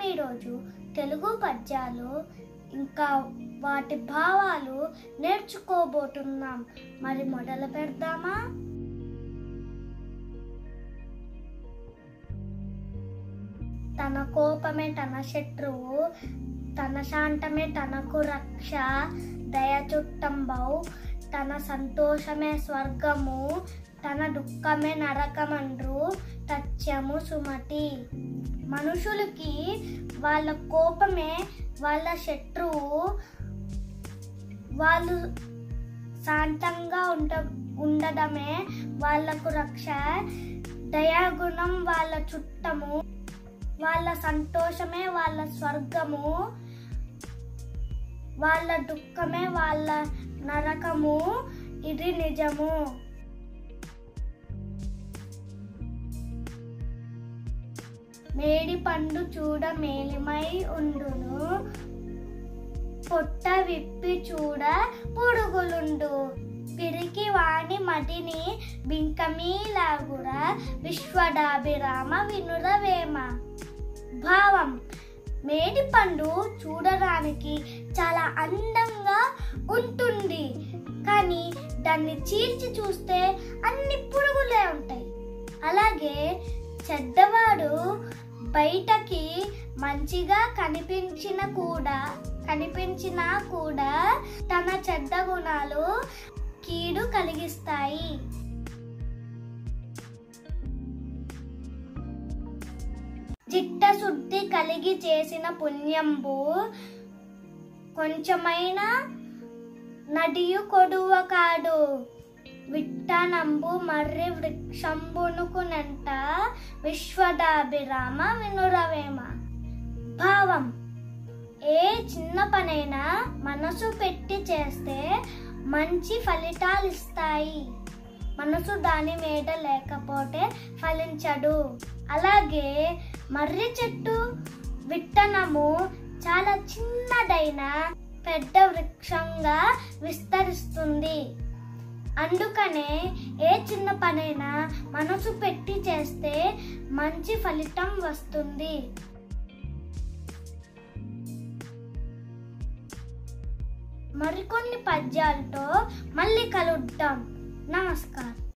ఈరోజు తెలుగు పద్యాలు ఇంకా వాటి భావాలు నేర్చుకోబోతున్నాం మరి మొదలు పెడదామా తన కోపమే తన శత్రువు తన శాంతమే తనకు రక్ష దయ చుట్టంబౌ తన సంతోషమే స్వర్గము తన దుఃఖమే నరకమండ్రు తథ్యము సుమతి మనుషులకి వాళ్ళ కోపమే వాళ్ళ శత్రువు వాళ్ళు శాంతంగా ఉండ ఉండడమే వాళ్ళకు రక్ష దయాగుణం వాళ్ళ చుట్టము వాళ్ళ సంతోషమే వాళ్ళ స్వర్గము వాళ్ళ దుఃఖమే వాళ్ళ నరకము ఇది నిజము మేడి పండు చూడ మేలిమై ఉండును పొట్ట విప్పి చూడ పురుగులుండు పిరికి వాణి మదిని బింకమీలాగుర విశ్వడాభిరామ వినురవేమ భావం మేడి పండు చూడడానికి చాలా అందంగా ఉంటుంది కానీ దాన్ని చీల్చి చూస్తే అన్ని పురుగులే ఉంటాయి అలాగే చెడ్డవాడు బయటకి మంచిగా కనిపించిన కూడా కనిపించినా కూడా తన చెడ్డ గుణాలు కీడు కలిగిస్తాయి చిత్తశుద్ధి కలిగి చేసిన పుణ్యంబు కొంచెమైనా నడియు కొడువ కాడు విట్టనంబు మర్రి వృక్షంబునుకునంట విశ్వదాభిరామ వినురవేమ భావం ఏ చిన్న పనైనా మనసు పెట్టి చేస్తే మంచి ఫలితాలు ఇస్తాయి మనసు దాని మీద లేకపోతే ఫలించడు అలాగే మర్రి చెట్టు విత్తనము చాలా చిన్నదైన పెద్ద వృక్షంగా విస్తరిస్తుంది అందుకనే ఏ చిన్న పనైనా మనసు పెట్టి చేస్తే మంచి ఫలితం వస్తుంది మరికొన్ని పద్యాలతో మళ్ళీ కలుద్దాం నమస్కారం